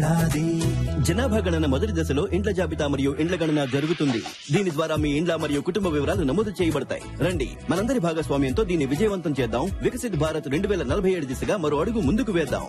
జనాభా గణన మొదటి దశలో ఇండ్ల జాబితా మరియు ఇండ్ల గణన జరుగుతుంది దీని ద్వారా మీ ఇండ్ల మరియు కుటుంబ వివరాలు నమోదు చేయబడతాయి రండి మనందరి భాగస్వామ్యంతో దీన్ని విజయవంతం చేద్దాం వికసిత్ భారత్ రెండు వేల నలభై ఏడు దిశగా మరో అడుగు ముందుకు వేద్దాం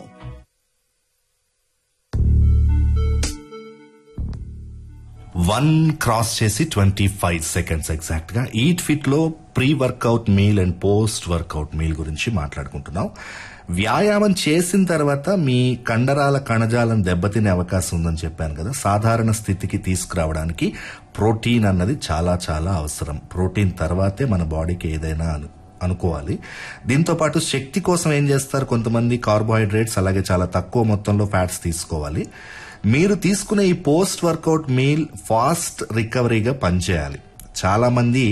వన్ క్రాస్ చేసి ట్వంటీ ఫైవ్ సెకండ్స్ ఎగ్జాక్ట్ గా ఈట్ ఫిట్ లో pre workout meal and post workout meal గురించి మాట్లాడుకుంటున్నాం వ్యాయామం చేసిన తర్వాత మీ కండరాల కణజాలం దెబ్బతినే అవకాశం ఉందని చెప్పాను కదా సాధారణ స్థితికి తీసుకురావడానికి ప్రోటీన్ అన్నది చాలా చాలా అవసరం ప్రోటీన్ తర్వాతే మన బాడీకి ఏదైనా అను అనుకోవాలి దీంతో పాటు శక్తి కోసం ఏం చేస్తారు కొంతమంది కార్బోహైడ్రేట్స్ అలాగే చాలా తక్కువ మొత్తంలో ఫ్యాట్స్ తీసుకోవాలి మీరు తీసుకునే ఈ పోస్ట్ వర్కౌట్ మీల్ ఫాస్ట్ రికవరీగా పనిచేయాలి చాలా మంది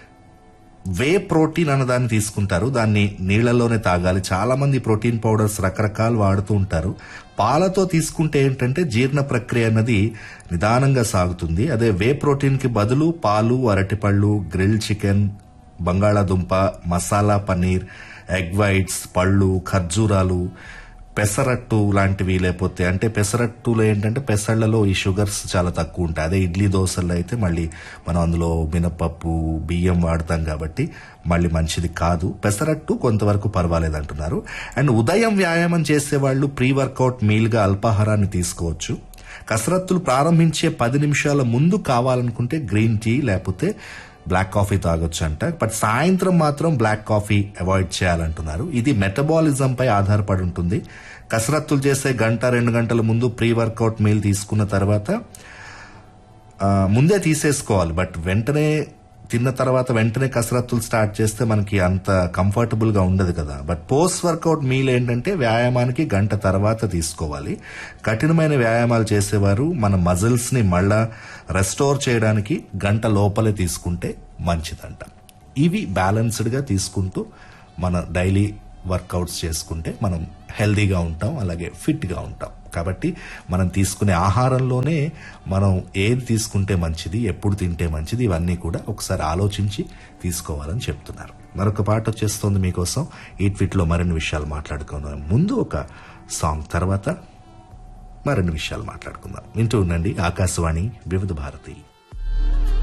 వే ప్రోటీన్ అన్నదాన్ని తీసుకుంటారు దాన్ని నీళ్లలోనే తాగాలి చాలా మంది ప్రోటీన్ పౌడర్స్ రకరకాలు వాడుతూ ఉంటారు పాలతో తీసుకుంటే ఏంటంటే జీర్ణ ప్రక్రియ అన్నది నిదానంగా సాగుతుంది అదే వే ప్రోటీన్ కి బదులు పాలు అరటిపళ్ళు గ్రిల్ చికెన్ బంగాళాదుంప మసాలా పన్నీర్ ఎగ్ వైట్స్ పళ్ళు ఖర్జూరాలు పెసరట్టు లాంటివి లేకపోతే అంటే పెసరట్టులో ఏంటంటే పెసళ్లలో ఈ షుగర్స్ చాలా తక్కువ ఉంటాయి అదే ఇడ్లీ దోశల్లో అయితే మళ్ళీ మనం అందులో మినపప్పు బియ్యం వాడతాం కాబట్టి మళ్ళీ మంచిది కాదు పెసరట్టు కొంతవరకు పర్వాలేదు అంటున్నారు అండ్ ఉదయం వ్యాయామం చేసే వాళ్ళు ప్రీ వర్కౌట్ మీల్గా అల్పాహారాన్ని తీసుకోవచ్చు కసరత్తులు ప్రారంభించే పది నిమిషాల ముందు కావాలనుకుంటే గ్రీన్ టీ లేకపోతే బ్లాక్ కాఫీ తాగొచ్చు అంట బట్ సాయంత్రం మాత్రం బ్లాక్ కాఫీ అవాయిడ్ చేయాలంటున్నారు ఇది మెటబాలిజం పై ఆధారపడి ఉంటుంది కసరత్తులు చేసే గంట రెండు గంటల ముందు ప్రీ వర్కౌట్ మీల్ తీసుకున్న తర్వాత ఆ, ముందే తీసేసుకోవాలి బట్ వెంటనే తిన్న తర్వాత వెంటనే కసరత్తులు స్టార్ట్ చేస్తే మనకి అంత కంఫర్టబుల్ గా ఉండదు కదా బట్ పోస్ట్ వర్కౌట్ మీల్ ఏంటంటే వ్యాయామానికి గంట తర్వాత తీసుకోవాలి కఠినమైన వ్యాయామాలు చేసేవారు మన మజిల్స్ ని మళ్ళా రెస్టోర్ చేయడానికి గంట లోపలే తీసుకుంటే మంచిదంట ఇవి బ్యాలెన్స్డ్ గా తీసుకుంటూ మన డైలీ వర్కౌట్స్ చేసుకుంటే మనం హెల్దీగా ఉంటాం అలాగే ఫిట్ గా ఉంటాం కాబట్టి మనం తీసుకునే ఆహారంలోనే మనం ఏది తీసుకుంటే మంచిది ఎప్పుడు తింటే మంచిది ఇవన్నీ కూడా ఒకసారి ఆలోచించి తీసుకోవాలని చెప్తున్నారు మరొక పాట వచ్చేస్తోంది మీకోసం ఈట్ ఫిట్ లో మరిన్ని విషయాలు మాట్లాడుకున్నాం ముందు ఒక సాంగ్ తర్వాత మరిన్ని విషయాలు మాట్లాడుకుందాం వింటూ ఉండండి ఆకాశవాణి వివిధ భారతి